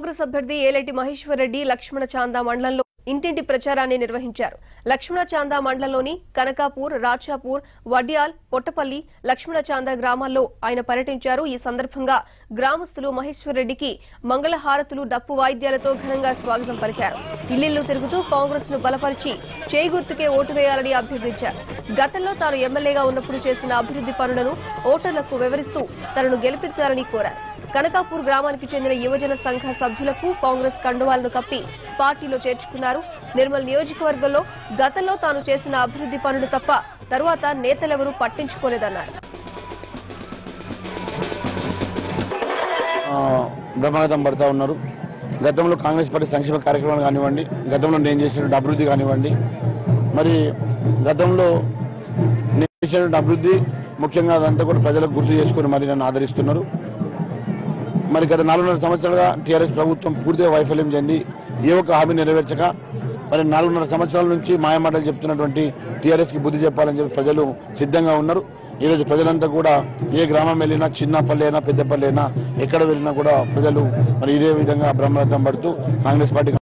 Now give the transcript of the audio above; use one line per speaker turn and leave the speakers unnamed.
కాంగ్రెస్ అభ్యర్థి ఏలేటి మహేశ్వర్ రెడ్డి లక్ష్మణ చాందా మండలంలో ఇంటింటి ప్రచారాన్ని నిర్వహించారు లక్ష్మణ చాందా మండలంలోని కనకాపూర్ రాచాపూర్ వడ్యాల్ పొట్టపల్లి లక్ష్మణ చాందా గ్రామాల్లో ఆయన పర్యటించారు ఈ సందర్భంగా గ్రామస్తులు మహేశ్వర్ రెడ్డికి మంగళహారతులు డప్పు వాయిద్యాలతో ఘనంగా స్వాగతం పలికారు ఇల్లిల్లు తిరుగుతూ కాంగ్రెస్ ను బలపరిచి చేయి గుర్తుకే ఓటు వేయాలని అభ్యర్థించారు గతంలో తాను ఎమ్మెల్యేగా ఉన్నప్పుడు చేసిన అభివృద్ధి పనులను ఓటర్లకు వివరిస్తూ తనను గెలిపించాలని కోరారు కనకాపూర్ గ్రామానికి చెందిన యువజన సంఘ సభ్యులకు కాంగ్రెస్ కండువాలను కప్పి పార్టీలో చేర్చుకున్నారు నిర్మల్ నియోజకవర్గంలో గతంలో తాను చేసిన అభివృద్ధి పనులు తప్ప తరువాత నేతలెవరూ పట్టించుకోలేదన్నారు
ఆ, బ్రహ్మరథం పడతా ఉన్నారు గతంలో కాంగ్రెస్ పార్టీ సంక్షేమ కార్యక్రమాలు కానివ్వండి గతంలో నేను చేసినటువంటి అభివృద్ధి కానివ్వండి మరి గతంలో నేను చేసినటువంటి అభివృద్ధి ముఖ్యంగా అదంతా కూడా ప్రజలకు గుర్తు చేసుకుని మరి నన్ను ఆదరిస్తున్నారు మరి గత నాలుగున్నర సంవత్సరాలుగా టీఆర్ఎస్ ప్రభుత్వం పూర్తిగా వైఫల్యం చెంది ఏ ఒక్క హామీ నెరవేర్చక మరి నాలుగున్నర సంవత్సరాల నుంచి మాయమాటలు చెప్తున్నటువంటి టీఆర్ఎస్ కి బుద్ధి చెప్పాలని చెప్పి ప్రజలు సిద్ధంగా ఉన్నారు ఈ రోజు ప్రజలంతా కూడా ఏ గ్రామం వెళ్ళినా చిన్న పల్లె అయినా పెద్ద పల్లె అయినా ఎక్కడ వెళ్ళినా కూడా ప్రజలు మరి ఇదే విధంగా బ్రహ్మరథం పడుతూ కాంగ్రెస్ పార్టీ